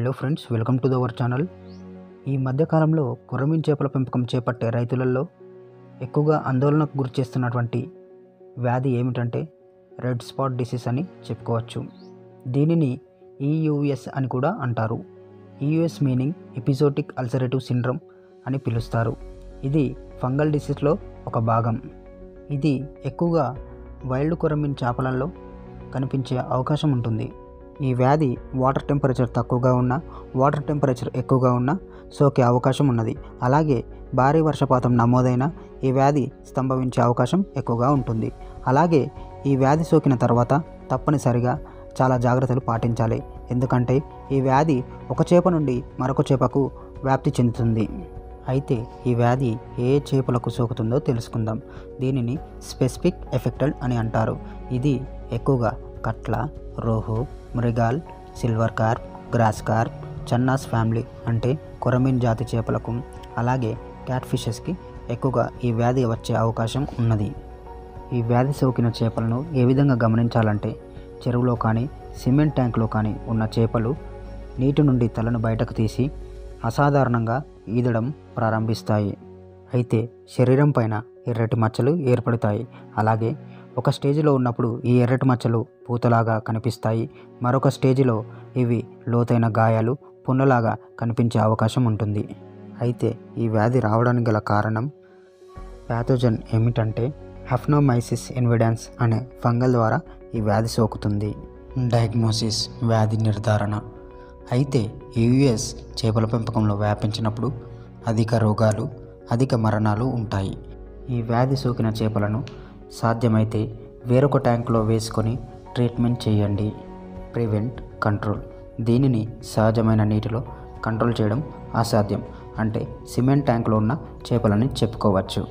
hello friends welcome to our channel ఈ మధ్యకాలంలో కొరమీన్ చేపల పెంపకం చేపట్టే రైతులలో ఎక్కువగా ఆందోళనకు గురి చేస్తున్నటువంటి వ్యాధి ఏమిటంటే రెడ్ స్పాట్ డిసీజ్ అని చెప్పుకోవచ్చు దీనిని ఈయుఎస్ అని కూడా అంటారు EUS meaning epizootic ulcerative syndrome అని పిలుస్తారు ఇది ఫంగల్ డిసీజ్లో ఒక భాగం ఇది ఎక్కువగా వైల్డ్ కొరమీన్ చేపలలో కనిపించే అవకాశం ఉంటుంది ఈ వ్యాధి వాటర్ టెంపరేచర్ తక్కువగా ఉన్న వాటర్ టెంపరేచర్ ఎక్కువగా ఉన్న సోకే అవకాశం ఉన్నది అలాగే భారీ వర్షపాతం నమోదైన ఈ వ్యాధి స్తంభవించే అవకాశం ఎక్కువగా ఉంటుంది అలాగే ఈ వ్యాధి సోకిన తర్వాత తప్పనిసరిగా చాలా జాగ్రత్తలు పాటించాలి ఎందుకంటే ఈ వ్యాధి ఒక చేప నుండి మరొక చేపకు వ్యాప్తి చెందుతుంది అయితే ఈ వ్యాధి ఏ చేపలకు సోకుతుందో తెలుసుకుందాం దీనిని స్పెసిఫిక్ ఎఫెక్టెడ్ అని అంటారు ఇది ఎక్కువగా catla rohu mrigal silver carp grass carp channas family అంటే కొరమీన్ జాతి చేపలకు అలాగే క్యాట్ ఫిషెస్కి ఎక్కువగా ఈ వ్యాధి వచ్చే అవకాశం ఉన్నది ఈ వ్యాధి సోకిన చేపలను ఏ విధంగా గమనించాలంటే చెరువులో కానీ సిమెంట్ ట్యాంకులో కానీ ఉన్న చేపలు నీటి నుండి తలను బయటకు తీసి అసాధారణంగా ఈదడం ప్రారంభిస్తాయి అయితే శరీరం పైన ఎర్రటి మచ్చలు ఏర్పడతాయి అలాగే ఒక స్టేజిలో ఉన్నప్పుడు ఈ ఎర్రటి మచ్చలు పూతలాగా కనిపిస్తాయి మరొక స్టేజిలో ఇవి లోతైన గాయాలు పుండ్లలాగా కనిపించే అవకాశం ఉంటుంది అయితే ఈ వ్యాధి రావడానికి గల కారణం ప్యాథోజన్ ఏమిటంటే హెఫ్నోమైసిస్ ఇన్విడెన్స్ అనే ఫంగల్ ద్వారా ఈ వ్యాధి సోకుతుంది డయాగ్నోసిస్ వ్యాధి నిర్ధారణ అయితే యూఎస్ చేపల పెంపకంలో వ్యాపించినప్పుడు అధిక రోగాలు అధిక మరణాలు ఉంటాయి ఈ వ్యాధి సోకిన చేపలను సాధ్యమైతే వేరొక ట్యాంకులో వేసుకొని ట్రీట్మెంట్ చేయండి ప్రివెంట్ కంట్రోల్ దీనిని సహజమైన నీటిలో కంట్రోల్ చేయడం అసాధ్యం అంటే సిమెంట్ ట్యాంకులో ఉన్న చేపలని చెప్పుకోవచ్చు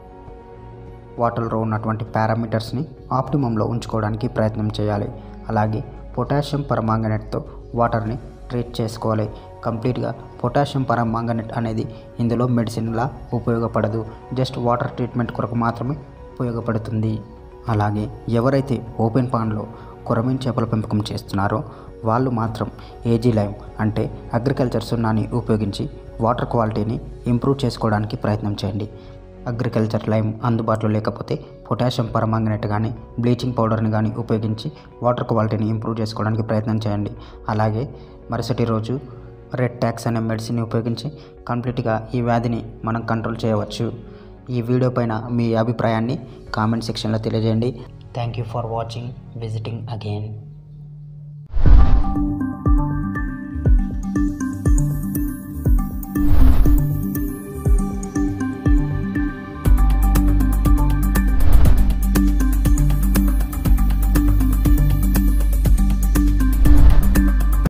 వాటర్లో ఉన్నటువంటి పారామీటర్స్ని ఆప్టిమంలో ఉంచుకోవడానికి ప్రయత్నం చేయాలి అలాగే పొటాషియం పరమాంగనేట్తో వాటర్ని ట్రీట్ చేసుకోవాలి కంప్లీట్గా పొటాషియం పరమాంగనేట్ అనేది ఇందులో మెడిసిన్లా ఉపయోగపడదు జస్ట్ వాటర్ ట్రీట్మెంట్ కొరకు మాత్రమే ఉపయోగపడుతుంది అలాగే ఎవరైతే ఓపెన్ పాండ్లో కొరమీన్ చేపల పెంపకం చేస్తున్నారో వాళ్ళు మాత్రం ఏజీ లైమ్ అంటే అగ్రికల్చర్ సున్నాని ఉపయోగించి వాటర్ క్వాలిటీని ఇంప్రూవ్ చేసుకోవడానికి ప్రయత్నం చేయండి అగ్రికల్చర్ లైమ్ అందుబాటులో లేకపోతే పొటాషియం పరమాంగనేట్ కానీ బ్లీచింగ్ పౌడర్ని కానీ ఉపయోగించి వాటర్ క్వాలిటీని ఇంప్రూవ్ చేసుకోవడానికి ప్రయత్నం చేయండి అలాగే మరుసటి రోజు రెడ్ ట్యాక్స్ అనే మెడిసిన్ని ఉపయోగించి కంప్లీట్గా ఈ వ్యాధిని మనం కంట్రోల్ చేయవచ్చు ఈ వీడియో పైన మీ అభిప్రాయాన్ని కామెంట్ సెక్షన్లో తెలియజేయండి thank you for watching visiting again